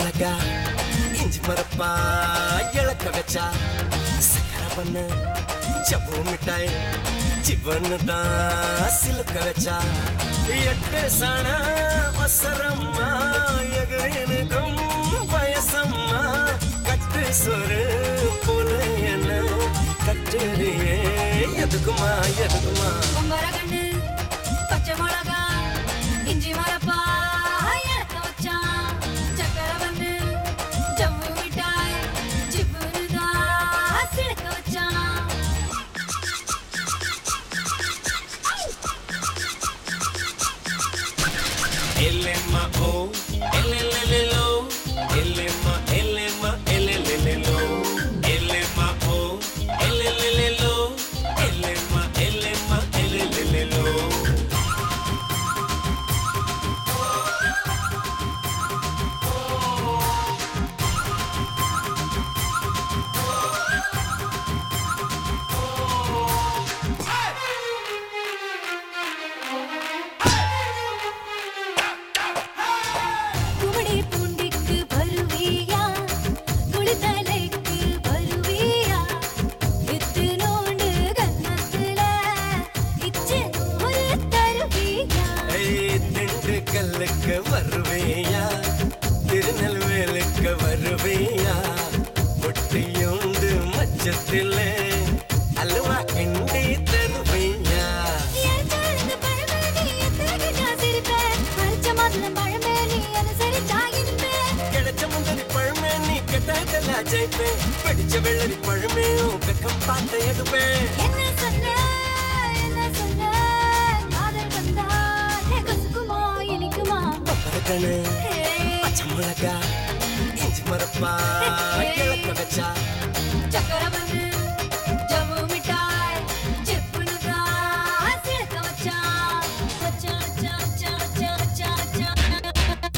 மிளகா இஞ்சி மரப்பா இழக்க வச்சா சக்கரை பண்ண ஜவ்வு மிட்டாய் சிவன்னு தான் சிலுக்க வச்சா எட்டு சன அவசரம்மா எகனுக்கும் வயசம்மா கட்டு சொரு போல என்ன கட்டுறியே எதுக்குமா எதுக்குமா பொங்கரகண்ணு பச்சை மிளகா இஞ்சி மரப்பா இழக்க வச்சான் சக்கரை வந்து ஜம்மு மிட்டாய் ஜிப்புனுதா சிலுக்க வச்சான் Elema o, elelelelo, elema, elema, elelelelo, elema o, elelelelo, elema, elema, elelelelo. குமடி பூண்டிக்கு வருவியா குளித்தலைக்கு வருவியா வித்து நோண்டு கன்னத்துல இச்சு ஒரு தருவியா ஏய், திண்டுக்கல்லுக்கு வருவியா திருநெல்வேலுக்கு வருவியா பொட்டியுண்டு மச்சத்திலே அல்வா கிண்டி தருவியா எரிச்செழுந்த பழமேனி எத்தகையா சிரிப்பேன் அரைச்ச மாதுளம் பழமேனி அனுசரிச்சா இருப்பேன் கிடைச்ச முந்தரி பழமே நீ கெட்டாதல ஜெயிப்பேன் படிச்ச வெள்ளரி பழமே உன் வெக்கம் பார்த்த எடுப்பேன் என்ன சொன்ன என்ன சொன்ன காதல் வந்தா கசுக்குமா இனிக்குமா பப்பரக்கணு ஏய், பச்சை மிளகா இஞ்சி மரப்பா இழக்க வச்சா சக்கரை வந்து ஜவ்வு மிட்டாய் சிப்புனுதா சிலுக்க வச்சான் வச்சான் வச்சான் வச்சான் வச்சான் வச்சான் வச்சான்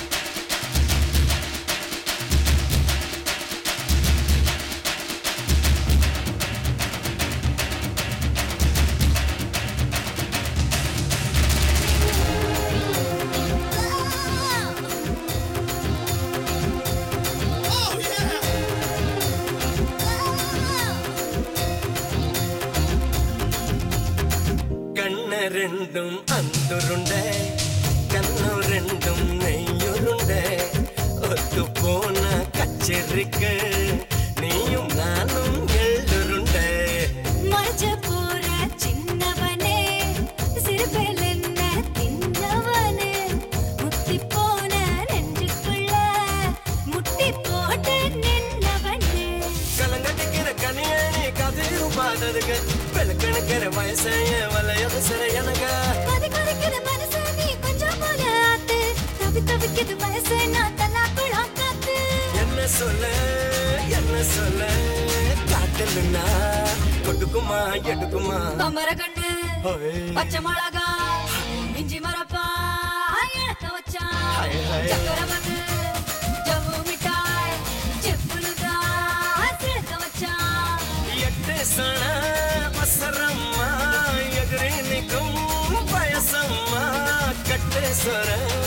கண்ண ரெண்டும் அந்துருண்டை கண்ணு ரெண்டும் நெய்யுருண்டை ஒத்து போன கச்சேரிக்கு நீயும் நானும் எள்ளுருண்டை மறைச்ச போற சின்னவனே சிறுபேல் என்ன தின்னவனே முத்தி போன நெஞ்சுக்குள்ள முட்டி போட்டு நின்னவனே கலங்கடிக்கிற கனியணி கதிரும் பாததுக்கு விளக்கணுக்கிற வயசைய வலையது சிற எனக்கு கொதி கொதிக்கிற மனசு நீ கொஞ்சம் போல ஆத்து தவி தவிக்குது வயசு நான் தல்லாக்குழா காத்து என்ன சொல்ல என்ன சொல்ல காட்டலுன்னா கொடுக்குமா எடுக்குமா பம்பர கண்ணு ஹோய். பச்சை மிளகா இஞ்சி மரப்பா இழக்க வச்சான் ஹாய், ஹாய். சக்கரை வந்து ஜவ்வு மிட்டாய் சிப்புனுதா சிலுக்க வச்சான் எட்டு சன அவசரம்மா எதிரி நிற்கும் வயசம்மா கட்டு சொர